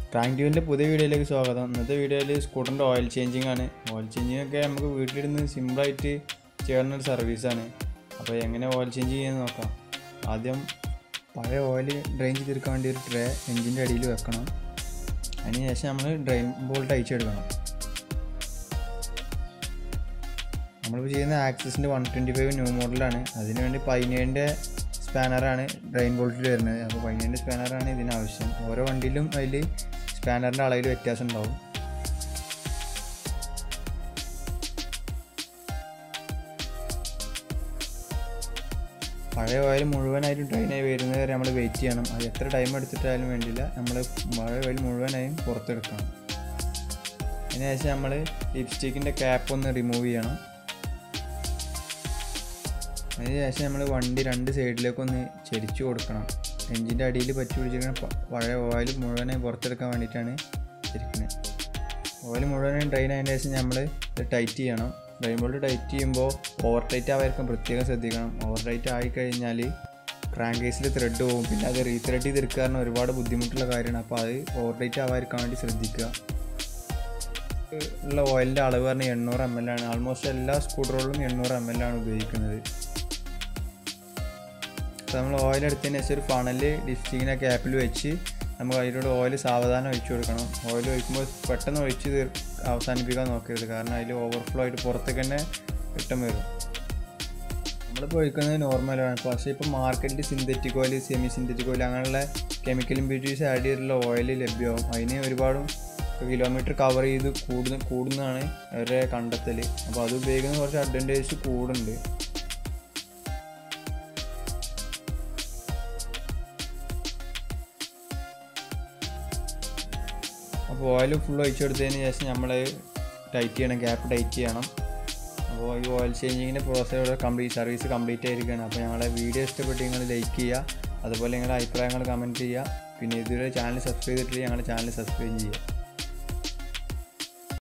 crank ട്യൂബിൻ്റെ പുതിയ വീഡിയോയിലേക്ക് സ്വാഗതം ഇന്നത്തെ വീഡിയോയിൽ സ്കൂട്ടറിൻ്റെ ഓയിൽ ചേഞ്ചിങ് ആണ് ഓയിൽ ചേഞ്ചിങ് ഒക്കെ നമുക്ക് വീട്ടിലിരുന്ന് സിമ്പിളായിട്ട് ചെയ്യുന്ന ഒരു സർവീസാണ് അപ്പോൾ എങ്ങനെ ഓയിൽ ചേഞ്ച് ചെയ്യുന്നത് നോക്കാം ആദ്യം പഴയ ഓയിൽ ഡ്രെയിൻ ചെയ്തെടുക്കാൻ വേണ്ടി ഒരു ട്രേ എഞ്ചിൻ്റെ അടിയിൽ വെക്കണം അതിന് ശേഷം നമ്മൾ ഡ്രെയിൻ ബോൾട്ട് അയച്ചെടുക്കണം നമ്മളിപ്പോൾ ചെയ്യുന്ന ആക്സിസിൻ്റെ വൺ ട്വൻറ്റി ഫൈവ് ന്യൂ മോഡലാണ് അതിനുവേണ്ടി പൈനേൻ്റെ സ്പാനറാണ് ഡ്രെയിൻ ബോൾട്ടിൽ വരുന്നത് അപ്പോൾ പൈനേൻ്റെ സ്പാനറാണ് ഇതിന് ആവശ്യം ഓരോ വണ്ടിയിലും അതിൽ സ്പാനറിൻ്റെ അളവിൽ വ്യത്യാസം ഉണ്ടാവും പഴയ ഓയിൽ മുഴുവനായിട്ടും ഡ്രെയിനായി വരുന്നത് വരെ നമ്മൾ വെയിറ്റ് ചെയ്യണം അത് എത്ര ടൈം എടുത്തിട്ടായാലും വേണ്ടില്ല നമ്മൾ പഴയ ഓയിൽ മുഴുവനായും പുറത്തെടുക്കണം അതിനുശേഷം നമ്മൾ ലിപ്സ്റ്റിക്കിൻ്റെ ക്യാപ്പ് ഒന്ന് റിമൂവ് ചെയ്യണം അതിനുശേഷം നമ്മൾ വണ്ടി രണ്ട് സൈഡിലേക്കൊന്ന് ചെരിച്ചു കൊടുക്കണം എഞ്ചിൻ്റെ അടിയിൽ പറ്റി പിടിച്ചിരിക്കുന്ന പ- പഴയ ഓയിൽ മുഴുവനായി പുറത്തെടുക്കാൻ വേണ്ടിയിട്ടാണ് ഇരിക്കുന്നത് ഓയിൽ മുഴുവനായി ഡ്രെയിൻ ആയതിന് ശേഷം നമ്മൾ ഇത് ടൈറ്റ് ചെയ്യണം ഡ്രെയിൻ ബോൾട്ട് ടൈറ്റ് ചെയ്യുമ്പോൾ ഓവർ ടൈറ്റ് ആവായിരിക്കും പ്രത്യേകം ശ്രദ്ധിക്കണം ഓവർ ടൈറ്റ് ആയി കഴിഞ്ഞാൽ ക്രാങ്ക് കേസിൽ ത്രെഡ് പോകും പിന്നെ അത് റീത്രെഡ് ചെയ്തെടുക്കുക കാരണം ഒരുപാട് ബുദ്ധിമുട്ടുള്ള കാര്യമാണ് അപ്പോൾ അത് ഓവർ ടൈറ്റ് ആവാതിരിക്കാൻ വേണ്ടി ശ്രദ്ധിക്കുക ഉള്ള ഓയിലിൻ്റെ അളവ് പറഞ്ഞാൽ എണ്ണൂറ് എം എൽ ആണ് ആൾമോസ്റ്റ് എല്ലാ സ്കൂട്ടറുകളിലും എണ്ണൂറ് എം എൽ ആണ് ഉപയോഗിക്കുന്നത് അപ്പോൾ നമ്മൾ ഓയിൽ എടുത്തതിന് ശേഷം ഒരു ഫണല് ഡിസ്റ്റിങ്ങിനെ ക്യാപ്പിൽ വെച്ച് നമുക്ക് അതിലൂടെ ഓയിൽ സാവധാനം ഒഴിച്ചു കൊടുക്കണം ഓയിൽ ഒഴിക്കുമ്പോൾ പെട്ടെന്ന് ഒഴിച്ച് തീർ അവസാനിപ്പിക്കാൻ നോക്കരുത് കാരണം അതിൽ ഓവർഫ്ലോ ആയിട്ട് പുറത്തേക്ക് തന്നെ ഇട്ടം വരും നമ്മളിപ്പോൾ ഒഴിക്കുന്നത് നോർമലാണ് പക്ഷേ ഇപ്പോൾ മാർക്കറ്റിൽ synthetic oil semi synthetic oil അങ്ങനെയുള്ള കെമിക്കൽ ഇമ്പ്യൂരിറ്റീസ് ആഡ് ചെയ്തിട്ടുള്ള ഓയിൽ ലഭ്യമാവും അതിന് ഒരുപാടും കിലോമീറ്റർ കവർ ചെയ്ത് കൂടുന്ന കൂടുന്നതാണ് അവരുടെ കണ്ടെത്തൽ അപ്പോൾ അത് ഉപയോഗിക്കുന്ന കുറച്ച് അഡ്വാൻറ്റേജ് കൂടുന്നുണ്ട് അപ്പോൾ ഓയിൽ ഫുൾ ഒഴിച്ചു കൊടുത്തതിന് ശേഷം നമ്മൾ ടൈറ്റ് ചെയ്യണം ഗ്യാപ്പ് ടൈറ്റ് ചെയ്യണം അപ്പോൾ ഈ ഓയിൽ ചേഞ്ചിങ്ങിൻ്റെ പ്രോസസ് ഇവിടെ കംപ്ലീറ്റ് സർവീസ് കംപ്ലീറ്റ് ആയിരിക്കുകയാണ് അപ്പോൾ ഞങ്ങളെ വീഡിയോ ഇഷ്ടപ്പെട്ട് നിങ്ങൾ ലൈക്ക് ചെയ്യുക അതുപോലെ നിങ്ങളുടെ അഭിപ്രായങ്ങൾ കമൻറ്റ് ചെയ്യുക പിന്നെ ഇതുവരെ ചാനൽ സബ്സ്ക്രൈബ് ചെയ്തിട്ടില്ലെങ്കിൽ ഞങ്ങളുടെ ചാനൽ സബ്സ്ക്രൈബ് ചെയ്യുക